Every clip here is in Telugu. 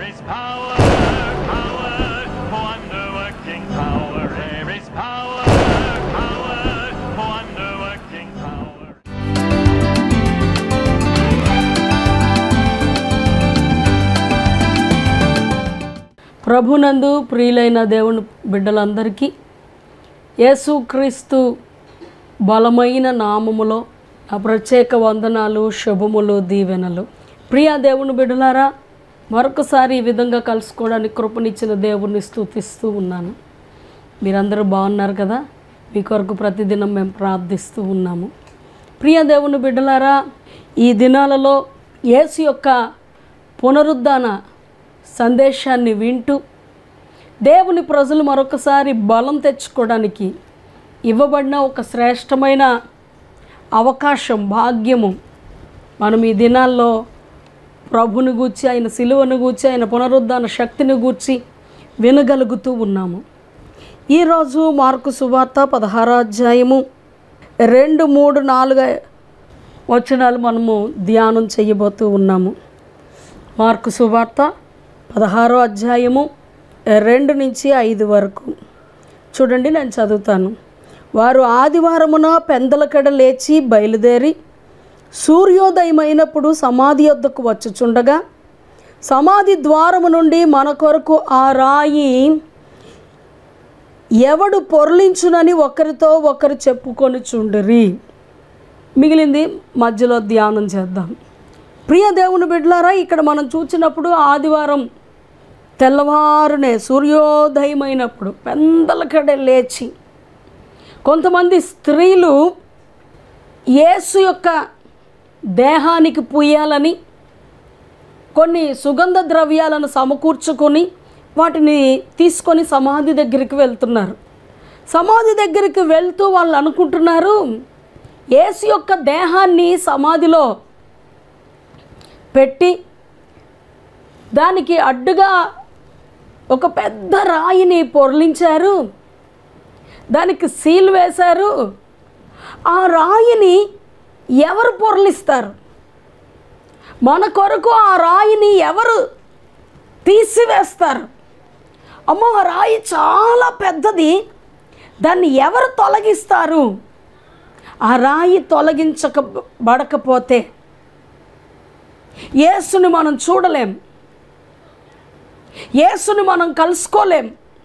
is power, power, wonder-working power. There is power, power, wonder-working power. ప్రభునందు ప్రియులైన దేవుని బిడ్డలందరికీ యేసుక్రీస్తు బలమైన నామములో ఆ ప్రత్యేక వందనాలు శుభములు దీవెనలు ప్రియ దేవుని బిడ్డలారా మరొకసారి ఈ విధంగా కలుసుకోవడానికి కృపనిచ్చిన దేవుణ్ణి స్తుతిస్తూ ఉన్నాను మీరందరూ బాగున్నారు కదా మీ కొరకు ప్రతిదినం మేము ప్రార్థిస్తూ ఉన్నాము ప్రియ దేవుని బిడ్డలారా ఈ దినాలలో యేసు యొక్క పునరుద్ధాన సందేశాన్ని వింటూ దేవుని ప్రజలు మరొకసారి బలం తెచ్చుకోవడానికి ఇవ్వబడిన ఒక శ్రేష్టమైన అవకాశం భాగ్యము మనం ఈ దినాల్లో ప్రభుని గూర్చి ఆయన సిలువను గూర్చి ఆయన పునరుద్ధాన శక్తిని గూర్చి వినగలుగుతూ ఉన్నాము ఈరోజు మార్కు సువార్త పదహారో అధ్యాయము రెండు మూడు నాలుగు వచనాలు మనము ధ్యానం చేయబోతూ ఉన్నాము మార్కు సువార్త పదహారో అధ్యాయము రెండు నుంచి ఐదు వరకు చూడండి నేను చదువుతాను వారు ఆదివారమున పెందలకడ లేచి బయలుదేరి సూర్యోదయమైనప్పుడు సమాధి యొద్దకు వచ్చుచుండగా సమాధి ద్వారము నుండి మన కొరకు ఆ రాయి ఎవడు పొర్లించునని ఒకరితో ఒకరు చెప్పుకొని చుండిరి మిగిలింది మధ్యలో ధ్యానం చేద్దాం ప్రియ దేవుని బిడ్డలారా ఇక్కడ మనం చూసినప్పుడు ఆదివారం తెల్లవారునే సూర్యోదయమైనప్పుడు పెందలకడే లేచి కొంతమంది స్త్రీలు యేసు యొక్క దేహానికి పూయాలని కొన్ని సుగంధ ద్రవ్యాలను సమకూర్చుకొని వాటిని తీసుకొని సమాధి దగ్గరికి వెళ్తున్నారు సమాధి దగ్గరికి వెళ్తూ వాళ్ళు అనుకుంటున్నారు యేసు యొక్క దేహాన్ని సమాధిలో పెట్టి దానికి అడ్డుగా ఒక పెద్ద రాయిని పొర్లించారు దానికి సీల్ వేశారు ఆ రాయిని ఎవరు పొర్లిస్తారు మన కొరకు ఆ రాయిని ఎవరు తీసివేస్తారు అమ్మో ఆ రాయి చాలా పెద్దది దాన్ని ఎవరు తొలగిస్తారు ఆ రాయి తొలగించకబడకపోతే యేసుని మనం చూడలేం యేసుని మనం కలుసుకోలేం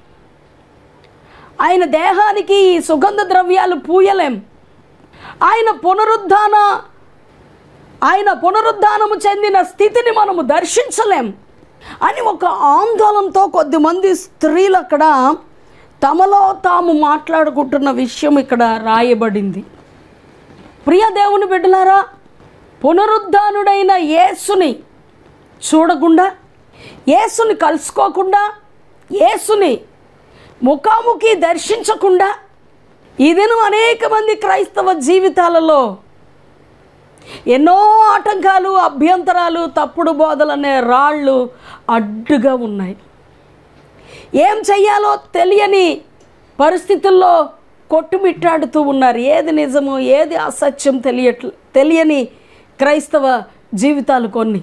ఆయన దేహానికి ఈ సుగంధ ద్రవ్యాలు పూయలేం ఆయన పునరుద్ధాన ఆయన పునరుద్ధానము చెందిన స్థితిని మనము దర్శించలేం అని ఒక ఆందోళనతో కొద్దిమంది స్త్రీలు అక్కడ తమలో తాము మాట్లాడుకుంటున్న విషయం ఇక్కడ రాయబడింది ప్రియ దేవుని బిడ్డలారా పునరుద్ధానుడైన యేసుని చూడకుండా యేసుని కలుసుకోకుండా యేసుని ముఖాముఖి దర్శించకుండా ఈ దినం అనేక మంది క్రైస్తవ జీవితాలలో ఎన్నో ఆటంకాలు అభ్యంతరాలు తప్పుడు బోధలనే రాళ్ళు అడ్డుగా ఉన్నాయి ఏం చెయ్యాలో తెలియని పరిస్థితుల్లో కొట్టుమిట్టాడుతూ ఉన్నారు ఏది నిజమో ఏది అసత్యం తెలియట్ల తెలియని క్రైస్తవ జీవితాలు కొన్ని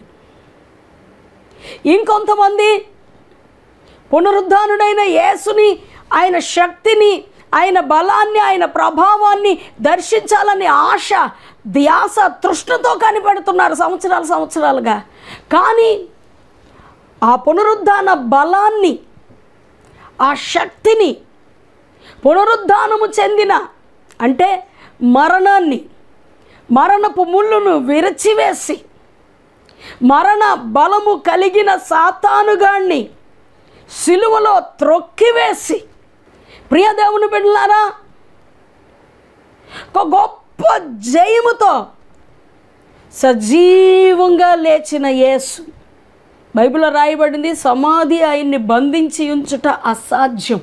ఇంకొంతమంది పునరుద్ధానుడైన యేసుని ఆయన శక్తిని ఆయన బలాన్ని ఆయన ప్రభావాన్ని దర్శించాలనే ఆశ ధ్యాస తృష్ణతో కనిపెడుతున్నారు సంవత్సరాలు సంవత్సరాలుగా కానీ ఆ పునరుద్ధాన బలాన్ని ఆ శక్తిని పునరుద్ధానము చెందిన అంటే మరణాన్ని మరణపు ముళ్ళును విరచివేసి మరణ బలము కలిగిన సాతానుగాన్ని సిలువలో త్రొక్కివేసి ప్రియదేవుని బిడ్డలారా ఒక గొప్ప జయముతో సజీవంగా లేచిన యేసు బైబిల్లో రాయబడింది సమాధి ఆయన్ని బంధించి ఉంచుట అసాధ్యం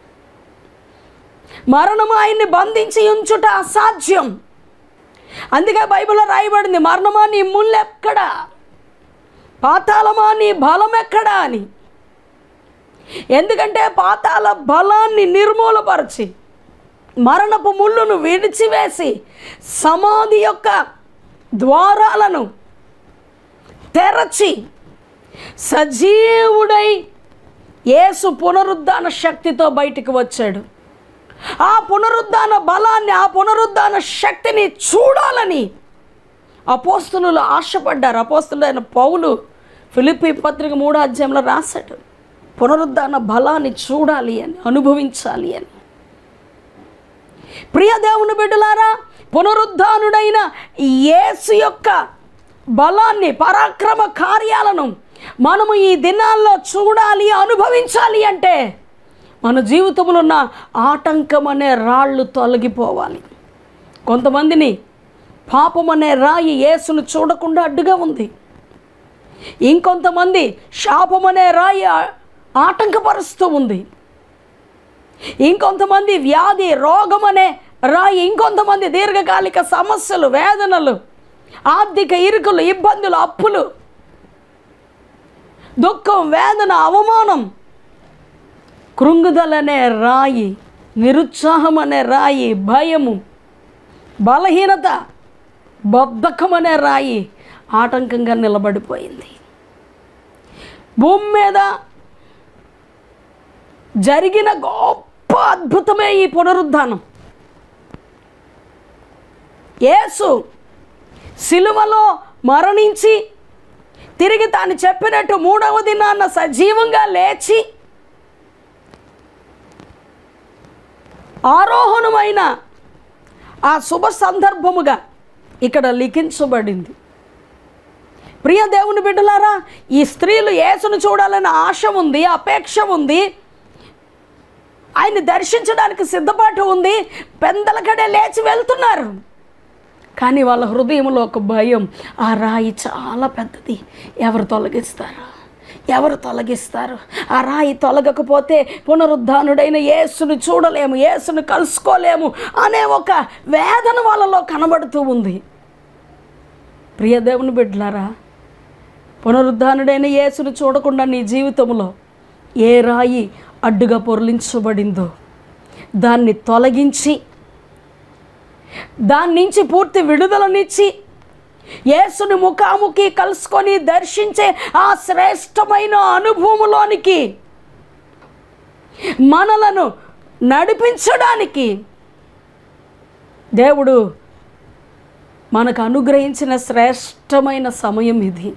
మరణము ఆయన్ని బంధించి ఉంచుట అసాధ్యం అందుకే బైబిల్లో రాయబడింది మరణమా నీ ముళ్ళెక్కడా పాతాళమా నీ బలం ఎక్కడా అని ఎందుకంటే పాతాల బలాన్ని నిర్మూలపరిచి మరణపు ముళ్ళును విడిచివేసి సమాధి యొక్క ద్వారాలను తెరచి సజీవుడై యేసు పునరుద్ధాన శక్తితో బయటికి వచ్చాడు ఆ పునరుద్ధాన బలాన్ని ఆ పునరుద్ధాన శక్తిని చూడాలని అపోస్తులు ఆశపడ్డారు అపోస్తులైన పౌలు ఫిలిప్పి పత్రిక మూడో అధ్యాయంలో రాశాడు పునరుద్ధాన బలాన్ని చూడాలి అని అనుభవించాలి అని ప్రియ దేవుని బిడ్డలారా పునరుద్ధానుడైన యేసు యొక్క బలాన్ని పరాక్రమ కార్యాలను మనము ఈ దినాల్లో చూడాలి అనుభవించాలి అంటే మన జీవితంలో ఉన్న ఆటంకం అనే రాళ్ళు తొలగిపోవాలి కొంతమందిని పాపం అనే రాయి యేసును చూడకుండా అడ్డుగా ఉంది ఇంకొంతమంది శాపం అనే రాయి ఆ- ఆటంకపరుస్తూ ఉంది ఇంకొంతమంది వ్యాధి రోగం అనే రాయి ఇంకొంతమంది దీర్ఘకాలిక సమస్యలు వేదనలు ఆర్థిక ఇరుకులు ఇబ్బందులు అప్పులు దుఃఖం వేదన అవమానం కృంగుదలనే రాయి నిరుత్సాహం అనే రాయి భయము బలహీనత బద్ధకం అనే రాయి ఆటంకంగా నిలబడిపోయింది భూమి మీద జరిగిన గొప్ప అద్భుతమే ఈ పునరుద్ధానం యేసు సిలువలో మరణించి తిరిగి తాను చెప్పినట్టు మూడవ దినాన్న సజీవంగా లేచి ఆరోహణమైన ఆ శుభ సందర్భముగా ఇక్కడ లిఖించబడింది ప్రియ దేవుని బిడ్డలారా ఈ స్త్రీలు యేసును చూడాలనే ఆశ ఉంది అపేక్ష ఉంది ఆయన్ని దర్శించడానికి సిద్ధపాటు ఉంది పెందలకడే లేచి వెళ్తున్నారు కానీ వాళ్ళ హృదయంలో ఒక భయం ఆ రాయి చాలా పెద్దది ఎవరు తొలగిస్తారు ఎవరు తొలగిస్తారు ఆ రాయి తొలగకపోతే పునరుద్ధానుడైన యేసును చూడలేము యేసును కలుసుకోలేము అనే ఒక వేదన వాళ్ళలో కనబడుతూ ఉంది ప్రియ దేవుని బిడ్డలారా పునరుద్ధానుడైన యేసును చూడకుండా నీ జీవితంలో ఏ రాయి అడ్డుగా పొరలించబడిందో దాన్ని తొలగించి దాని నుంచి పూర్తి విడుదలనిచ్చి యేసుని ముఖాముఖి కలుసుకొని దర్శించే ఆ శ్రేష్టమైన అనుభవంలోనికి మనలను నడిపించడానికి దేవుడు మనకు అనుగ్రహించిన శ్రేష్టమైన సమయం ఇది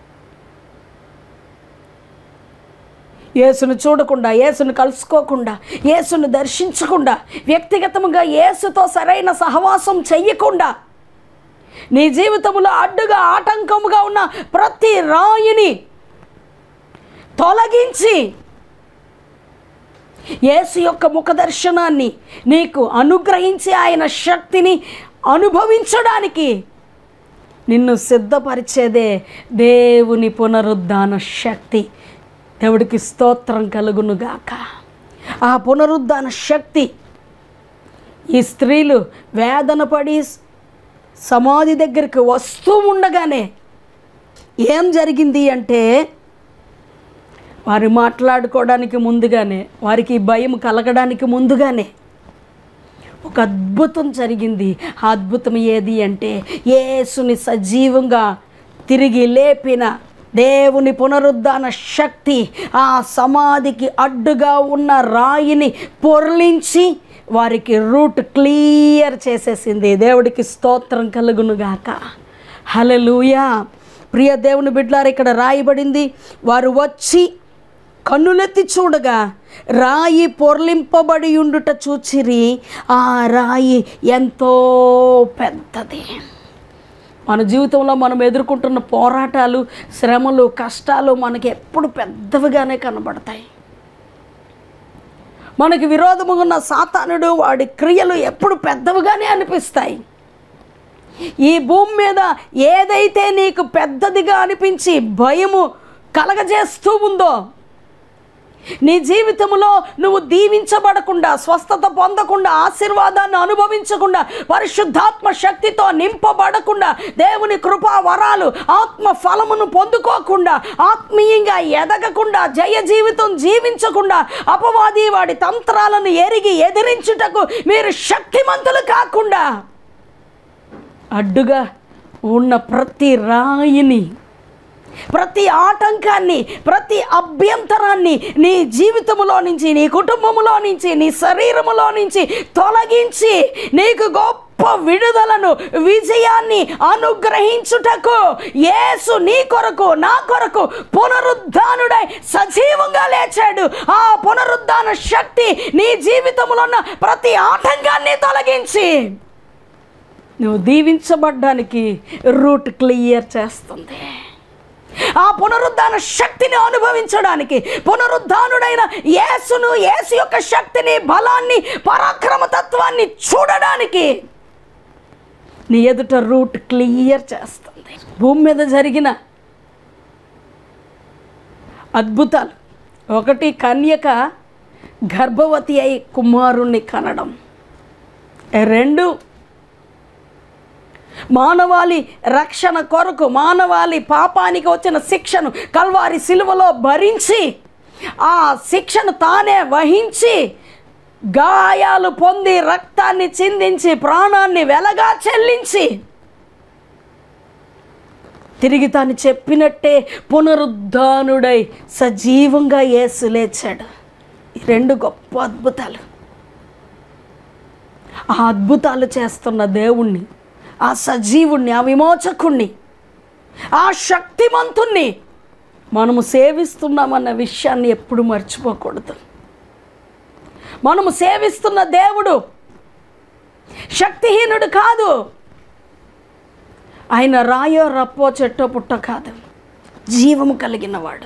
యేసును చూడకుండా యేసును కలుసుకోకుండా యేసును దర్శించకుండా వ్యక్తిగతంగా యేసుతో సరైన సహవాసం చెయ్యకుండా నీ జీవితంలో అడ్డుగా ఆటంకముగా ఉన్న ప్రతి రాయిని తొలగించి యేసు యొక్క ముఖ దర్శనాన్ని నీకు అనుగ్రహించి ఆయన శక్తిని అనుభవించడానికి నిన్ను సిద్ధపరిచేదే దేవుని పునరుద్ధాన శక్తి దేవుడికి స్తోత్రం కలుగునుగాక ఆ పునరుద్ధాన శక్తి ఈ స్త్రీలు వేదన పడి సమాధి దగ్గరికి వస్తూ ఉండగానే ఏం జరిగింది అంటే వారు మాట్లాడుకోవడానికి ముందుగానే వారికి ఈ భయం కలగడానికి ముందుగానే ఒక అద్భుతం జరిగింది ఆ అద్భుతం ఏది అంటే యేసుని సజీవంగా తిరిగి లేపిన దేవుని పునరుద్ధాన శక్తి ఆ సమాధికి అడ్డుగా ఉన్న రాయిని పొర్లించి వారికి రూట్ క్లియర్ చేసేసింది దేవుడికి స్తోత్రం కలుగునుగాక హలలుయా ప్రియ దేవుని బిడ్లారు ఇక్కడ రాయబడింది వారు వచ్చి కన్నులెత్తి చూడగా రాయి పొర్లింపబడి ఉండుట చూచిరి ఆ రాయి ఎంతో పెద్దది మన జీవితంలో మనం ఎదుర్కొంటున్న పోరాటాలు శ్రమలు కష్టాలు మనకి ఎప్పుడు పెద్దవిగానే కనబడతాయి మనకి విరోధముగా ఉన్న సాతానుడు వాడి క్రియలు ఎప్పుడు పెద్దవిగానే అనిపిస్తాయి ఈ భూమి మీద ఏదైతే నీకు పెద్దదిగా అనిపించి భయము కలగజేస్తూ ఉందో నీ జీవితంలో నువ్వు దీవించబడకుండా స్వస్థత పొందకుండా ఆశీర్వాదాన్ని అనుభవించకుండా పరిశుద్ధాత్మ శక్తితో నింపబడకుండా దేవుని కృపా వరాలు ఆత్మ ఫలమును పొందుకోకుండా ఆత్మీయంగా ఎదగకుండా జయ జీవితం జీవించకుండా అపవాది వాడి తంత్రాలను ఎరిగి ఎదిరించుటకు మీరు శక్తిమంతులు కాకుండా అడ్డుగా ఉన్న ప్రతి రాయిని ప్రతి ఆటంకాన్ని ప్రతి అభ్యంతరాన్ని నీ జీవితంలో నుంచి నీ కుటుంబంలో నుంచి నీ శరీరములో నుంచి తొలగించి నీకు గొప్ప విడుదలను విజయాన్ని అనుగ్రహించుటకు యేసు నీ కొరకు నా కొరకు పునరుద్ధానుడై సజీవంగా లేచాడు ఆ పునరుద్ధాన శక్తి నీ జీవితంలో ఉన్న ప్రతి ఆటంకాన్ని తొలగించి నువ్వు దీవించబడ్డానికి రూట్ క్లియర్ చేస్తుంది ఆ పునరుద్ధాన శక్తిని అనుభవించడానికి పునరుద్ధానుడైన యేసును యేసు యొక్క శక్తిని బలాన్ని పరాక్రమతత్వాన్ని చూడడానికి నీ ఎదుట రూట్ క్లియర్ చేస్తుంది భూమి మీద జరిగిన అద్భుతాలు ఒకటి కన్యక గర్భవతి అయి కుమారుణ్ణి కనడం రెండు మానవాళి రక్షణ కొరకు మానవాళి పాపానికి వచ్చిన శిక్షను కల్వారి సిలువలో భరించి ఆ శిక్షను తానే వహించి గాయాలు పొంది రక్తాన్ని చిందించి ప్రాణాన్ని వెలగా చెల్లించి తిరిగి తాను చెప్పినట్టే పునరుద్ధానుడై సజీవంగా యేసు లేచాడు ఈ రెండు గొప్ప అద్భుతాలు ఆ అద్భుతాలు చేస్తున్న దేవుణ్ణి ఆ సజీవుణ్ణి ఆ విమోచకుణ్ణి ఆ శక్తిమంతుణ్ణి మనము సేవిస్తున్నామన్న విషయాన్ని ఎప్పుడు మర్చిపోకూడదు మనము సేవిస్తున్న దేవుడు శక్తిహీనుడు కాదు ఆయన రాయో రప్పో చెట్టో పుట్ట కాదు జీవము కలిగినవాడు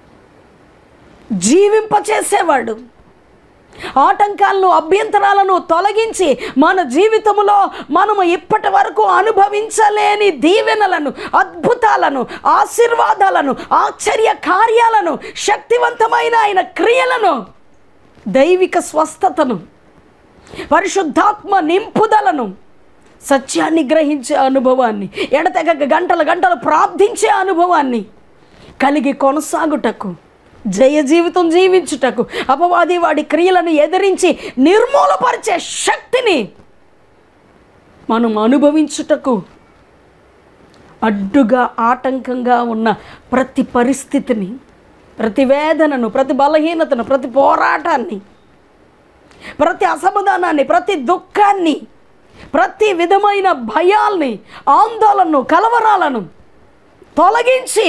జీవింపచేసేవాడు ఆటంకాలను అభ్యంతరాలను తొలగించి మన జీవితంలో మనము ఇప్పటి వరకు అనుభవించలేని దీవెనలను అద్భుతాలను ఆశీర్వాదాలను ఆశ్చర్య కార్యాలను శక్తివంతమైన ఆయన క్రియలను దైవిక స్వస్థతను పరిశుద్ధాత్మ నింపుదలను సత్యాన్ని గ్రహించే అనుభవాన్ని ఎడతెగక గంటల గంటలు ప్రార్థించే అనుభవాన్ని కలిగి కొనసాగుటకు జయ జీవితం జీవించుటకు అపవాది వాడి క్రియలను ఎదిరించి నిర్మూలపరిచే శక్తిని మనం అనుభవించుటకు అడ్డుగా ఆటంకంగా ఉన్న ప్రతి పరిస్థితిని ప్రతి వేదనను ప్రతి బలహీనతను ప్రతి పోరాటాన్ని ప్రతి అసమాధానాన్ని ప్రతి దుఃఖాన్ని ప్రతి విధమైన భయాల్ని ఆందోళనను కలవరాలను తొలగించి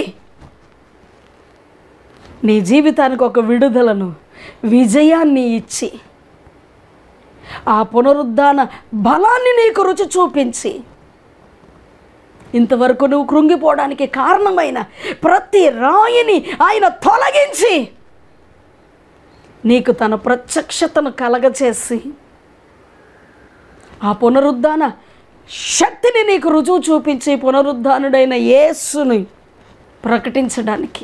నీ జీవితానికి ఒక విడుదలను విజయాన్ని ఇచ్చి ఆ పునరుద్ధాన బలాన్ని నీకు రుచి చూపించి ఇంతవరకు నువ్వు కృంగిపోవడానికి కారణమైన ప్రతి రాయిని ఆయన తొలగించి నీకు తన ప్రత్యక్షతను కలగచేసి ఆ పునరుద్ధాన శక్తిని నీకు రుజువు చూపించి పునరుద్ధానుడైన యేసుని ప్రకటించడానికి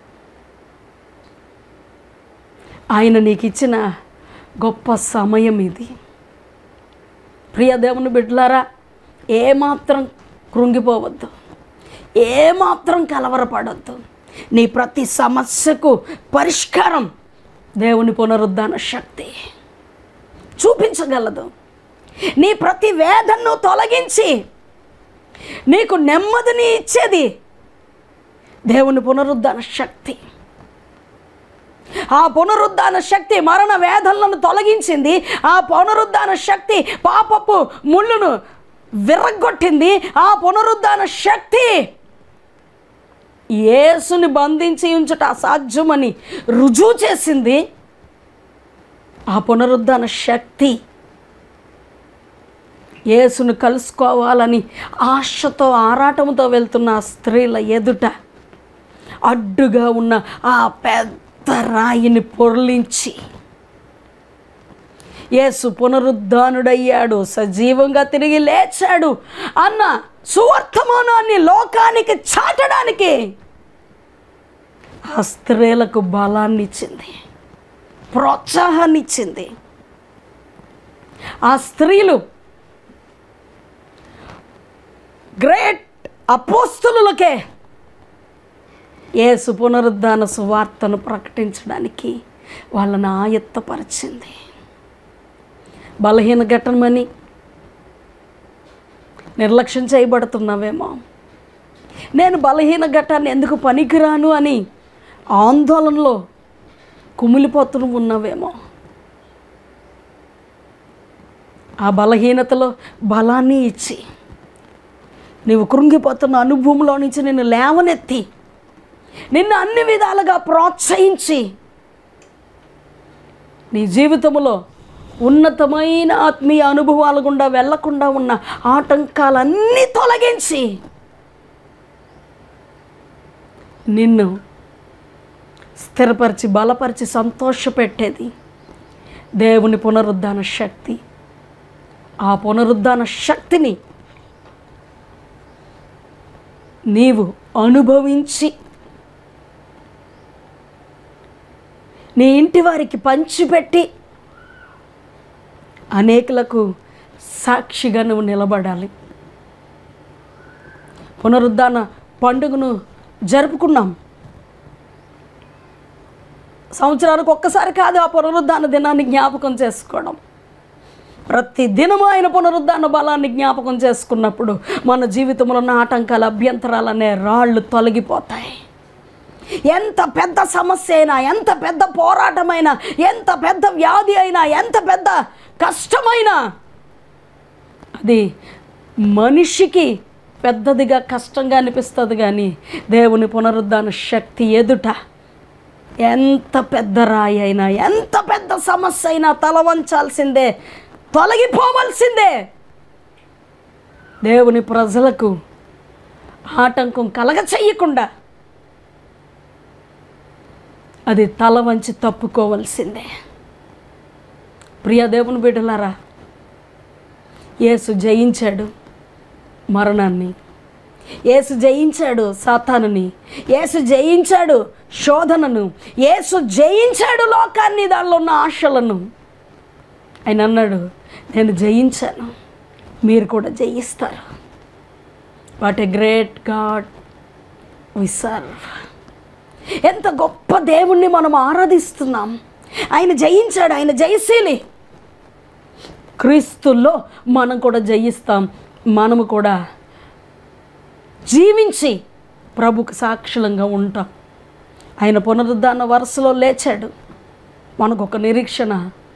ఆయన నీకు ఇచ్చిన గొప్ప సమయం ఇది ప్రియ దేవుని బిడ్డలారా ఏమాత్రం కృంగిపోవద్దు ఏమాత్రం కలవరపడద్దు నీ ప్రతి సమస్యకు పరిష్కారం దేవుని పునరుద్ధాన శక్తి చూపించగలదు నీ ప్రతి వేదనను తొలగించి నీకు నెమ్మదిని ఇచ్చేది దేవుని పునరుద్ధాన శక్తి ఆ పునరుద్ధాన శక్తి మరణ వేదనలను తొలగించింది ఆ పునరుద్ధాన శక్తి పాపపు ముళ్ళును విరగొట్టింది ఆ పునరుద్ధాన శక్తి యేసుని బంధించి ఉంచుట అసాధ్యమని రుజువు చేసింది ఆ పునరుద్ధాన శక్తి యేసును కలుసుకోవాలని ఆశతో ఆరాటంతో వెళ్తున్న ఆ స్త్రీల ఎదుట అడ్డుగా ఉన్న ఆ పెద్ద రాయిని పొర్లించి యేసు పునరుద్ధానుడయ్యాడు సజీవంగా తిరిగి లేచాడు అన్న సువర్తమానాన్ని లోకానికి చాటడానికి ఆ స్త్రీలకు బలాన్ని ఇచ్చింది ప్రోత్సాహాన్ని ఇచ్చింది ఆ స్త్రీలు గ్రేట్ అపోస్తులకే యేసు పునరుద్ధాన సువార్తను ప్రకటించడానికి వాళ్ళని ఆయత్తపరిచింది బలహీన ఘటనమని నిర్లక్ష్యం చేయబడుతున్నావేమో నేను బలహీన ఘట్టాన్ని ఎందుకు పనికిరాను అని ఆందోళనలో కుమిలిపోతూ ఉన్నావేమో ఆ బలహీనతలో బలాన్ని ఇచ్చి నీవు కృంగిపోతున్న అనుభవంలో నుంచి నిన్ను లేవనెత్తి నిన్ను అన్ని విధాలుగా ప్రోత్సహించి నీ జీవితంలో ఉన్నతమైన ఆత్మీయ అనుభవాల గుండా వెళ్లకుండా ఉన్న ఆటంకాలన్నీ తొలగించి నిన్ను స్థిరపరిచి బలపరిచి సంతోషపెట్టేది దేవుని పునరుద్ధాన శక్తి ఆ పునరుద్ధాన శక్తిని నీవు అనుభవించి నీ ఇంటి వారికి పంచిపెట్టి అనేకులకు సాక్షిగా నువ్వు నిలబడాలి పునరుద్ధాన పండుగను జరుపుకున్నాం సంవత్సరానికి ఒక్కసారి కాదు ఆ పునరుద్ధాన దినాన్ని జ్ఞాపకం చేసుకోవడం ప్రతి దినము ఆయన పునరుద్ధాన బలాన్ని జ్ఞాపకం చేసుకున్నప్పుడు మన జీవితంలో ఉన్న ఆటంకాలు అభ్యంతరాలు అనే రాళ్ళు తొలగిపోతాయి ఎంత పెద్ద సమస్య అయినా ఎంత పెద్ద పోరాటమైనా ఎంత పెద్ద వ్యాధి అయినా ఎంత పెద్ద కష్టమైనా అది మనిషికి పెద్దదిగా కష్టంగా అనిపిస్తుంది కానీ దేవుని పునరుద్ధాన శక్తి ఎదుట ఎంత పెద్ద రాయి అయినా ఎంత పెద్ద సమస్య అయినా తల వంచాల్సిందే తొలగిపోవలసిందే దేవుని ప్రజలకు ఆటంకం కలగ చెయ్యకుండా అది తల వంచి తప్పుకోవలసిందే ప్రియ దేవుని బిడ్డలారా యేసు జయించాడు మరణాన్ని యేసు జయించాడు సాతానుని యేసు జయించాడు శోధనను యేసు జయించాడు లోకాన్ని దానిలో ఉన్న ఆశలను ఆయన అన్నాడు నేను జయించాను మీరు కూడా జయిస్తారు what a great God we serve ఎంత గొప్ప దేవుణ్ణి మనం ఆరాధిస్తున్నాం ఆయన జయించాడు ఆయన జయశీలి క్రీస్తుల్లో మనం కూడా జయిస్తాం మనము కూడా జీవించి ప్రభుకు సాక్షులంగా ఉంటాం ఆయన పునరుద్ధాన వరుసలో లేచాడు మనకు ఒక నిరీక్షణ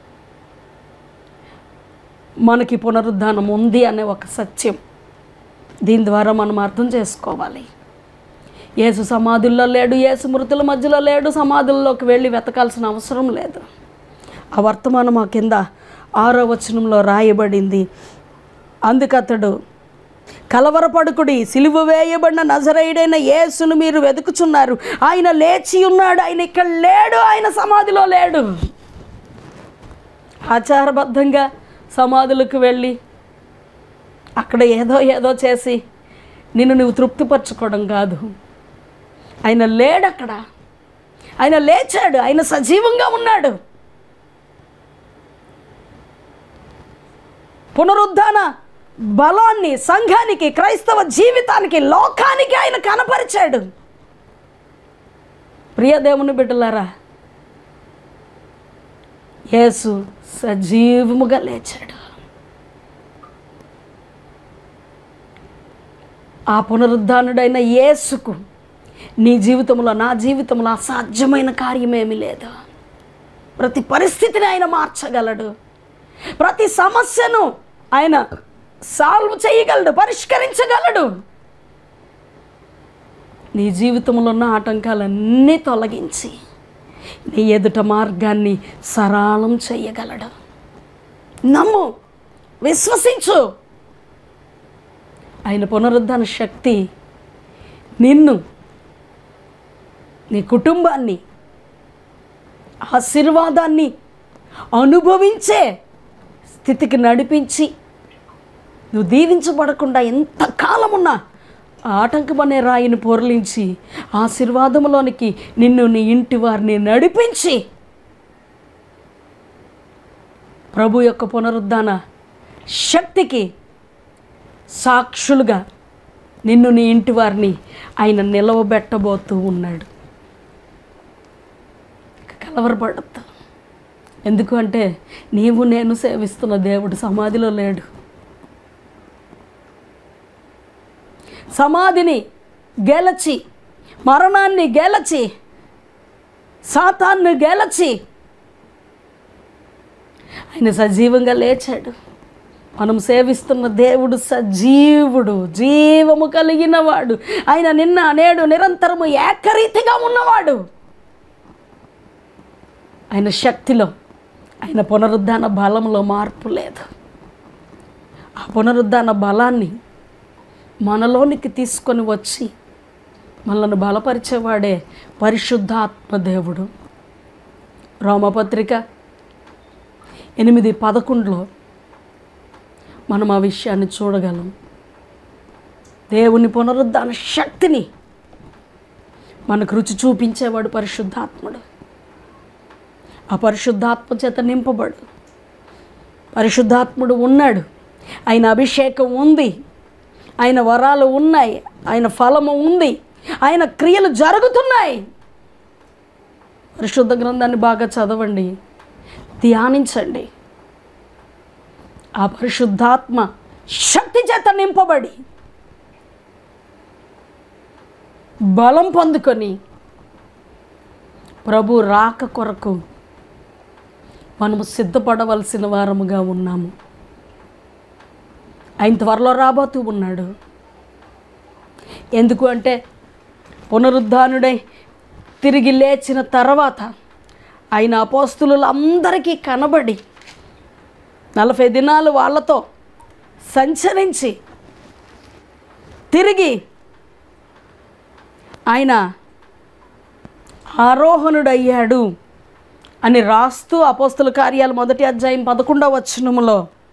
మనకి పునరుద్ధానం ఉంది అనే ఒక సత్యం దీని ద్వారా మనం అర్థం చేసుకోవాలి యేసు సమాధుల్లో లేడు యేసు మృతుల మధ్యలో లేడు సమాధుల్లోకి వెళ్ళి వెతకాల్సిన అవసరం లేదు ఆ వర్తమానం ఆ కింద ఆరో వచనంలో రాయబడింది అందుకతడు కలవరపడుకుడి సిలువ వేయబడిన నజరైడైన యేసును మీరు వెతుకుచున్నారు ఆయన లేచి ఉన్నాడు ఆయన ఇక్కడ లేడు ఆయన సమాధిలో లేడు ఆచారబద్ధంగా సమాధులకు వెళ్ళి అక్కడ ఏదో ఏదో చేసి నిన్ను నువ్వు తృప్తిపరచుకోవడం కాదు ఆయన లేడు అక్కడ ఆయన లేచాడు ఆయన సజీవంగా ఉన్నాడు పునరుద్ధాన బలాన్ని సంఘానికి క్రైస్తవ జీవితానికి లోకానికి ఆయన కనపరిచాడు ప్రియ దేవుని బిడ్డలారా యేసు సజీవముగా లేచాడు ఆ పునరుద్ధానుడైన యేసుకు నీ జీవితంలో నా జీవితంలో అసాధ్యమైన కార్యమేమీ లేదు ప్రతి పరిస్థితిని ఆయన మార్చగలడు ప్రతి సమస్యను ఆయన సాల్వ్ చేయగలడు పరిష్కరించగలడు నీ జీవితంలో ఉన్న ఆటంకాలన్నీ తొలగించి నీ ఎదుట మార్గాన్ని సరళం చేయగలడు నమ్ము విశ్వసించు ఆయన పునరుద్ధరణ శక్తి నిన్ను నీ కుటుంబాన్ని ఆశీర్వాదాన్ని అనుభవించే స్థితికి నడిపించి నువ్వు దీవించబడకుండా ఎంతకాలమున్నా ఆటంకం అనే రాయిని పొరలించి ఆశీర్వాదములోనికి నిన్ను నీ ఇంటి వారిని నడిపించి ప్రభు యొక్క పునరుద్ధాన శక్తికి సాక్షులుగా నిన్ను నీ ఇంటి వారిని ఆయన నిలవబెట్టబోతూ ఉన్నాడు కలవరపడద్దు ఎందుకు అంటే నీవు నేను సేవిస్తున్న దేవుడు సమాధిలో లేడు సమాధిని గెలచి మరణాన్ని గెలచి సాతాన్ని గెలచి ఆయన సజీవంగా లేచాడు మనం సేవిస్తున్న దేవుడు సజీవుడు జీవము కలిగిన వాడు ఆయన నిన్న నేడు నిరంతరము ఏకరీతిగా ఉన్నవాడు ఆయన శక్తిలో ఆయన పునరుద్ధాన బలంలో మార్పు లేదు ఆ పునరుద్ధాన బలాన్ని మనలోనికి తీసుకొని వచ్చి మనల్ని బలపరిచేవాడే పరిశుద్ధాత్మ దేవుడు రోమపత్రిక ఎనిమిది పదకొండులో మనం ఆ విషయాన్ని చూడగలం దేవుని పునరుద్ధాన శక్తిని మనకు రుచి చూపించేవాడు పరిశుద్ధాత్ముడు ఆ పరిశుద్ధాత్మ చేత నింపబడు పరిశుద్ధాత్ముడు ఉన్నాడు ఆయన అభిషేకం ఉంది ఆయన వరాలు ఉన్నాయి ఆయన ఫలము ఉంది ఆయన క్రియలు జరుగుతున్నాయి పరిశుద్ధ గ్రంథాన్ని బాగా చదవండి ధ్యానించండి ఆ పరిశుద్ధాత్మ శక్తి చేత నింపబడి బలం పొందుకొని ప్రభు రాక కొరకు మనము సిద్ధపడవలసిన వారముగా ఉన్నాము ఆయన త్వరలో రాబోతూ ఉన్నాడు ఎందుకు అంటే పునరుద్ధానుడై తిరిగి లేచిన తర్వాత ఆయన అపోస్తులందరికీ కనబడి నలభై దినాలు వాళ్ళతో సంచరించి తిరిగి ఆయన ఆరోహణుడయ్యాడు అని రాస్తూ అపోస్తుల కార్యాలు మొదటి అధ్యాయం పదకొండవ వచనములో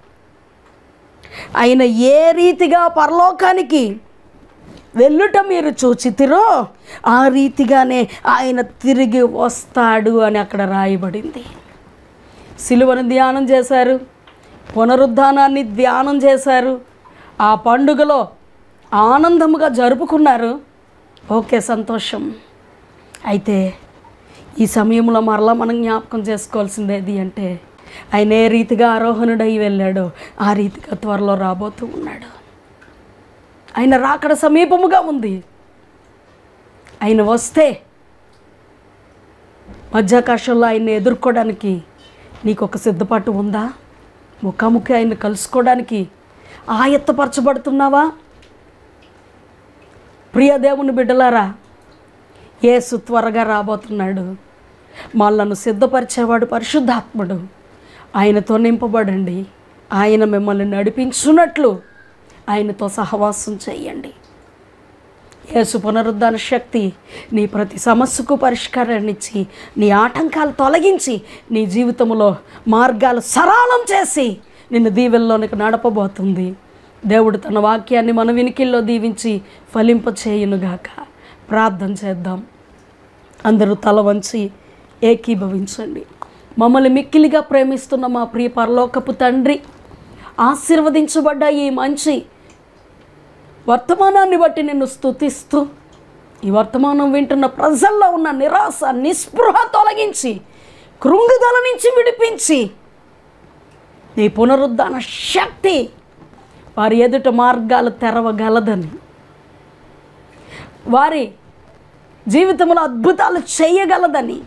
ఆయన ఏ రీతిగా పరలోకానికి వెళ్ళుట మీరు చూచితిరో ఆ రీతిగానే ఆయన తిరిగి వస్తాడు అని అక్కడ రాయబడింది సిలువను ధ్యానం చేశారు పునరుద్ధానాన్ని ధ్యానం చేశారు ఆ పండుగలో ఆనందముగా జరుపుకున్నారు ఓకే సంతోషం అయితే ఈ సమయంలో మరలా మనం జ్ఞాపకం చేసుకోవాల్సింది ఏది అంటే ఆయన ఏ రీతిగా ఆరోహణుడై వెళ్ళాడో ఆ రీతిగా త్వరలో రాబోతూ ఉన్నాడు ఆయన రాకడ సమీపముగా ఉంది ఆయన వస్తే మధ్యాకాశంలో ఆయన్ని ఎదుర్కోవడానికి నీకు ఒక సిద్ధపాటు ఉందా ముఖాముఖి ఆయన్ని కలుసుకోవడానికి ఆయత్తపరచబడుతున్నావా ప్రియ దేవుని బిడ్డలారా యేసు త్వరగా రాబోతున్నాడు మనలను సిద్ధపరిచేవాడు పరిశుద్ధాత్ముడు ఆయనతో నింపబడండి ఆయన మిమ్మల్ని నడిపించున్నట్లు ఆయనతో సహవాసం చేయండి యేసు పునరుద్ధాన శక్తి నీ ప్రతి సమస్యకు పరిష్కారాన్ని ఇచ్చి నీ ఆటంకాలు తొలగించి నీ జీవితంలో మార్గాలు సరళం చేసి నిన్ను దీవెల్లోనికి నడపబోతుంది దేవుడు తన వాక్యాన్ని మన వినికిల్లో దీవించి ఫలింప చేయునుగాక ప్రార్థన చేద్దాం అందరూ తల వంచి ఏకీభవించండి మమ్మల్ని మిక్కిలిగా ప్రేమిస్తున్న మా ప్రియ పరలోకపు తండ్రి ఆశీర్వదించబడ్డ ఈ మంచి వర్తమానాన్ని బట్టి నిన్ను స్తుతిస్తూ ఈ వర్తమానం వింటున్న ప్రజల్లో ఉన్న నిరాశ నిస్పృహ తొలగించి కృంగుదల నుంచి విడిపించి నీ పునరుద్ధాన శక్తి వారి ఎదుట మార్గాలు తెరవగలదని వారి జీవితంలో అద్భుతాలు చేయగలదని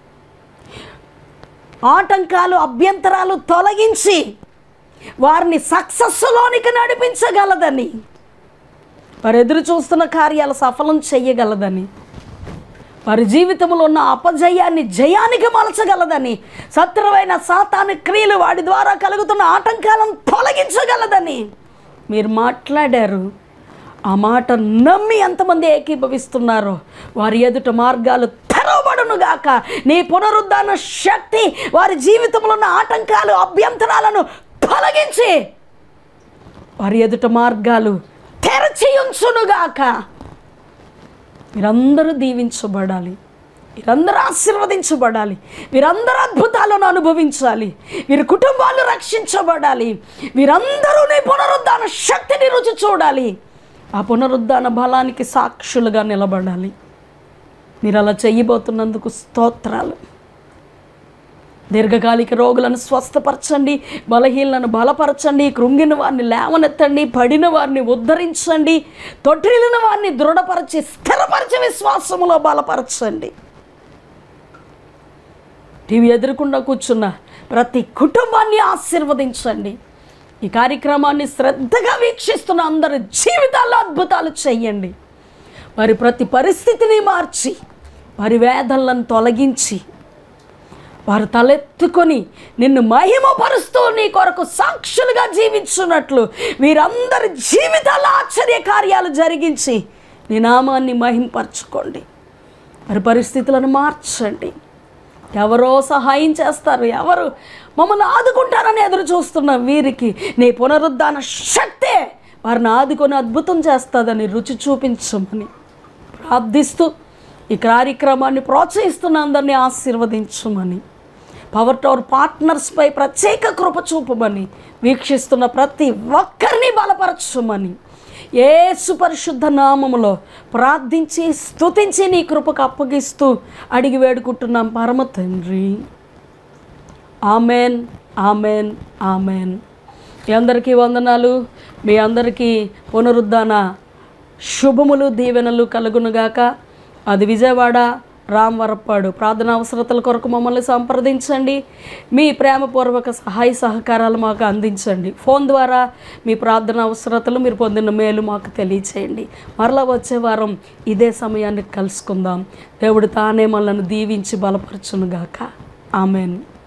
ఆటంకాలు అభ్యంతరాలు తొలగించి వారిని సక్సెస్లోనికి నడిపించగలదని వారు ఎదురు చూస్తున్న కార్యాలు సఫలం చేయగలదని వారి జీవితంలో ఉన్న అపజయాన్ని జయానికి మలచగలదని శత్రువైన సాతాను క్రియలు వాడి ద్వారా కలుగుతున్న ఆటంకాలను తొలగించగలదని మీరు మాట్లాడారు ఆ మాట నమ్మి ఎంతమంది ఏకీభవిస్తున్నారో వారి ఎదుట మార్గాలు తెరవబడును గాక నీ పునరుద్ధాన శక్తి వారి జీవితంలో ఉన్న ఆటంకాలు అభ్యంతరాలను తొలగించి వారి ఎదుట మార్గాలు తెరచి ఉంచునుగాక మీరందరూ దీవించబడాలి వీరందరూ ఆశీర్వదించబడాలి వీరందరూ అద్భుతాలను అనుభవించాలి వీరి కుటుంబాలు రక్షించబడాలి వీరందరూ నీ పునరుద్ధాన శక్తిని రుచి చూడాలి ఆ పునరుద్ధాన బలానికి సాక్షులుగా నిలబడాలి మీరు అలా చెయ్యబోతున్నందుకు స్తోత్రాలు దీర్ఘకాలిక రోగులను స్వస్థపరచండి బలహీనలను బలపరచండి కృంగిన వారిని లేవనెత్తండి పడిన వారిని ఉద్ధరించండి తొట్టిలిన వారిని దృఢపరచి స్థిరపరిచి విశ్వాసములో బలపరచండి టీవీ ఎదురకుండా కూర్చున్న ప్రతి కుటుంబాన్ని ఆశీర్వదించండి ఈ కార్యక్రమాన్ని శ్రద్ధగా వీక్షిస్తున్న అందరి జీవితాల్లో అద్భుతాలు చేయండి వారి ప్రతి పరిస్థితిని మార్చి వారి వేదనలను తొలగించి వారు తలెత్తుకొని నిన్ను మహిమపరుస్తూ నీ కొరకు సాక్షులుగా జీవించున్నట్లు వీరందరి జీవితాల ఆశ్చర్య కార్యాలు జరిగించి నీ నామాన్ని మహింపరచుకోండి వారి పరిస్థితులను మార్చండి ఎవరో సహాయం చేస్తారు ఎవరు మమ్మల్ని ఆదుకుంటారని ఎదురు చూస్తున్న వీరికి నీ పునరుద్ధాన శక్తే వారిని ఆదుకొని అద్భుతం చేస్తుందని రుచి చూపించమని ప్రార్థిస్తూ ఈ కార్యక్రమాన్ని ప్రోత్సహిస్తున్న అందరినీ ఆశీర్వదించమని పవర్ టవర్ పార్ట్నర్స్పై ప్రత్యేక కృప చూపమని వీక్షిస్తున్న ప్రతి ఒక్కరిని బలపరచమని ఏసు పరిశుద్ధ నామములో ప్రార్థించి స్తుతించి నీ కృపకు అప్పగిస్తూ అడిగి వేడుకుంటున్నాం పరమ తండ్రి ఆమెన్ ఆమెన్ ఆమెన్ మీ అందరికీ వందనాలు మీ అందరికీ పునరుద్ధాన శుభములు దీవెనలు కలుగునుగాక అది విజయవాడ రామవరప్పాడు ప్రార్థన అవసరతల కొరకు మమ్మల్ని సంప్రదించండి మీ ప్రేమపూర్వక సహాయ సహకారాలు మాకు అందించండి ఫోన్ ద్వారా మీ ప్రార్థన అవసరతలు మీరు పొందిన మేలు మాకు తెలియచేయండి మరలా వచ్చే వారం ఇదే సమయాన్ని కలుసుకుందాం దేవుడు తానే మనల్ని దీవించి బలపరచునుగాక ఆమెన్